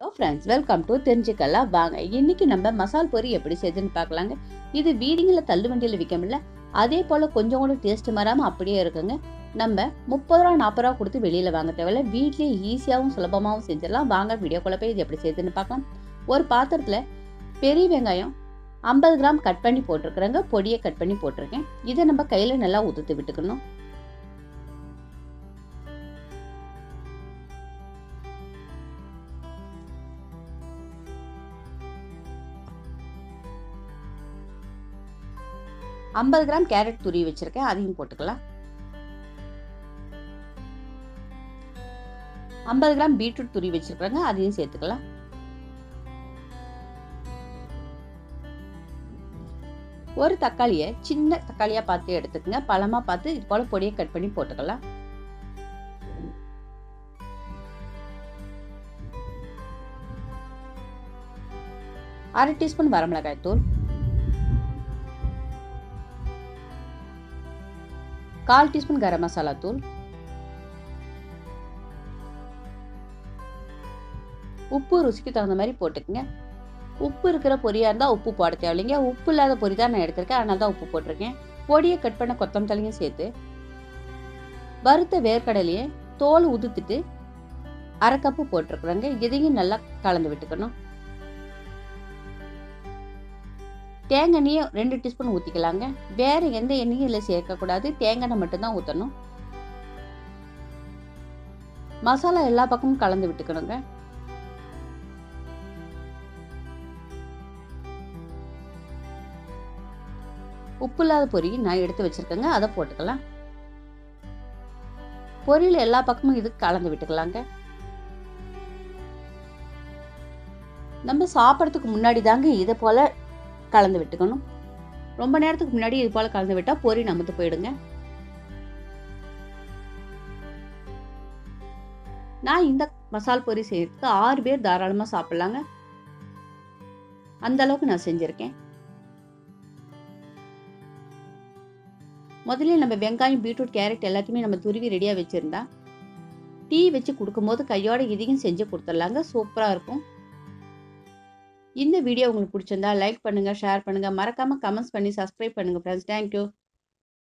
friends welcome to தெரிஞ்சுக்கலாம் வாங்க இன்னைக்கு நம்ம மசால் பொரி எப்படி செய்யுதுன்னு பார்க்கலாங்க இது வீதிங்களில் தள்ளு வண்டியில் விற்கமில்ல அதே போல் கொஞ்சம் கூட டேஸ்ட் மாறாமல் அப்படியே இருக்குங்க நம்ம முப்பது ரூபா நாற்பது ரூபா கொடுத்து வெளியில் வாங்க தேவையில்ல வீட்லேயே ஈஸியாகவும் சுலபமாகவும் செஞ்சிடலாம் வாங்க வீடியோக்குள்ள போய் இது எப்படி செய்யுதுன்னு பார்க்கலாம் ஒரு பாத்திரத்தில் பெரிய வெங்காயம் ஐம்பது கிராம் கட் பண்ணி போட்டிருக்கிறேங்க பொடியை கட் பண்ணி போட்டிருக்கேன் இதை நம்ம கையில் நல்லா உதுத்து விட்டுக்கணும் ஐம்பது கிராம் கேரட் துருவி வச்சிருக்கேன் அதையும் போட்டுக்கலாம் ஐம்பது கிராம் பீட்ரூட் துருவி வச்சிருக்கிறேங்க அதையும் சேர்த்துக்கலாம் ஒரு தக்காளியை சின்ன தக்காளியா பார்த்து எடுத்துக்கங்க பழமா பார்த்து இது போல பொடியை கட் பண்ணி போட்டுக்கலாம் அரை டீஸ்பூன் வரமிளகாய் தூள் கால் டீஸ்பூன் கரம் மசாலா தூள் உப்பு ருசிக்கு தகுந்த மாதிரி போட்டுக்கங்க உப்பு இருக்கிற பொரியாக இருந்தால் உப்பு போட தேவையில்லைங்க உப்பு இல்லாத பொரி தான் நான் எடுத்திருக்கேன் அதனால தான் உப்பு போட்டிருக்கேன் பொடியை கட் பண்ண கொத்தம் தலையும் சேர்த்து வறுத்த வேர்க்கடலையை தோல் உதுத்துட்டு அரை கப்பு போட்டிருக்குறேங்க இதையும் நல்லா கலந்து விட்டுக்கணும் தேங்காய் எண்ணெயும் ரெண்டு டீஸ்பூன் ஊற்றிக்கலாங்க வேற எந்த எண்ணெயும் இதில் சேர்க்கக்கூடாது தேங்காய் எண்ணெய் மட்டும்தான் ஊற்றணும் மசாலா எல்லா பக்கமும் கலந்து விட்டுக்கணுங்க உப்பு இல்லாத பொரி நான் எடுத்து வச்சிருக்கேங்க அதை போட்டுக்கலாம் பொரியில் எல்லா பக்கமும் இது கலந்து விட்டுக்கலாங்க நம்ம சாப்பிட்றதுக்கு முன்னாடி தாங்க இதை போல கலந்து விட்டுக்கணும் ரொம்ப நேரத்துக்கு முன்னாடி இது போல கலந்து விட்டா பொரி நமத்து போயிடுங்க நான் இந்த மசால் பொரி செய்யறதுக்கு ஆறு பேர் தாராளமாக சாப்பிட்லாங்க அந்த அளவுக்கு நான் செஞ்சுருக்கேன் முதல்ல நம்ம வெங்காயம் பீட்ரூட் கேரட் எல்லாத்தையுமே நம்ம துருவி ரெடியாக வச்சுருந்தா டீ வச்சு கொடுக்கும்போது கையோட இதையும் செஞ்சு கொடுத்துடலாங்க சூப்பராக இருக்கும் இந்த வீடியோ உங்களுக்கு பிடிச்சிருந்தா லைக் பண்ணுங்கள் ஷேர் பண்ணுங்கள் மறக்காமல் கமெண்ட்ஸ் பண்ணி சப்ஸ்கிரைப் பண்ணுங்கள் ஃப்ரெண்ட்ஸ் தேங்க்யூ